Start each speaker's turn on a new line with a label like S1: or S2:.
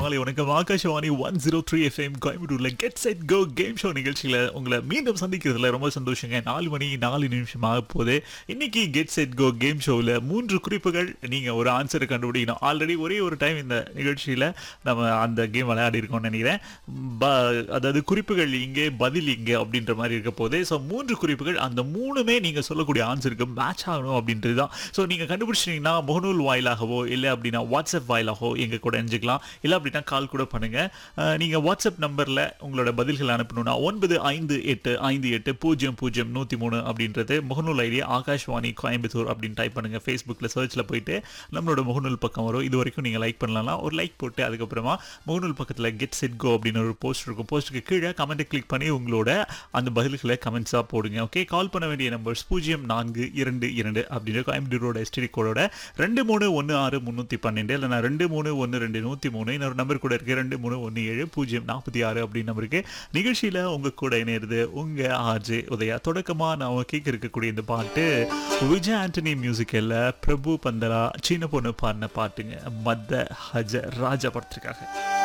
S1: மாலை வணக்கம் Akashvani one zero three FM கோயம்புத்தூர்ல get set go game show நிகழ்ச்சியில உங்களை மீண்டும் சந்திக்கிறதுல ரொம்ப சந்தோஷங்க நாலு மணி நாலு நிமிஷம் ஆக போகுது இன்னைக்கு கெட் செட் கோ கேம் ஷோவில் மூன்று குறிப்புகள் நீங்க ஒரு ஆன்சரை கண்டுபிடிக்கணும் ஆல்ரெடி ஒரே ஒரு டைம் இந்த நிகழ்ச்சியில நம்ம அந்த கேம் விளையாடி இருக்கோம்னு நினைக்கிறேன் ப- அதாவது குறிப்புகள் இங்கே பதில் இங்கே அப்படின்ற மாதிரி இருக்க போகுது ஸோ மூன்று குறிப்புகள் அந்த மூணுமே நீங்க சொல்லக்கூடிய ஆன்சருக்கு மேட்ச் ஆகணும் அப்படின்றது தான் ஸோ நீங்க கண்டுபிடிச்சிட்டீங்கன்னா முகநூல் வாயிலாகவோ இல்லை அப்படின்னா வாட்ஸ்அப் வாயிலாகவோ எங்க கூட இணைஞ்சிக்கலாம் இல்லை அப்படின்னா கால் கூட பண்ணுங்க அஹ், நீங்க வாட்ஸ்அப் நம்பர்ல உங்களோட பதில்கள் அனுப்பணும்னா ஒன்பது ஐந்து எட்டு ஐந்து எட்டு பூஜ்ஜியம் பூஜ்ஜியம் நூற்றி மூணு அப்படின்றது முகநூல் ஐடி ஆகாஷ்வாணி கோயம்புத்தூர் அப்படின்னு டைப் பண்ணுங்க ஃபேஸ்புக்கில் சர்ச்சில் போயிட்டு நம்மளோட முகநூல் பக்கம் வரும் இது வரைக்கும் நீங்கள் லைக் பண்ணலாம் ஒரு லைக் போட்டு அதுக்கப்புறமா முகநூல் பக்கத்தில் கெட் செட் கோ அப்படின்னு ஒரு போஸ்ட் இருக்கும் போஸ்ட்டுக்கு கீழே கமெண்ட்டை கிளிக் பண்ணி உங்களோட அந்த பதில்களை கமெண்ட்ஸாக போடுங்க ஓகே கால் பண்ண வேண்டிய நம்பர்ஸ் பூஜ்ஜியம் நான்கு இரண்டு இரண்டு அப்படின்னு கோயம்புத்தூரோட எஸ்டிடி கோடோட ரெண்டு மூணு ஒன்று ஆறு முந்நூற்றி பன்னெண்டு இல்லைனா ரெண்டு மூணு ஒன்று ரெண்டு நூற்றி மூணு இன்னொரு நம்பர் கூட இருக்கு ரெண்டு மூணு ஒன்று ஏழு பூஜ்ஜியம் நாற்பத்தி ஆறு அப்படின்னு நம்பருக்கு நிகழ்ச்சியில் உங்கள் கூட இணையிறது உங்கள் ஆர்ஜே உதயா தொடக்கமாக நான் கேட்க இருக்கக்கூடிய இந்த பாட்டு விஜய் ஆண்டனி மியூசிக்கில் பிரபு பந்தலா சின்ன பொண்ணு பாடின பாட்டுங்க மத்த ஹஜ ராஜா படத்துக்காக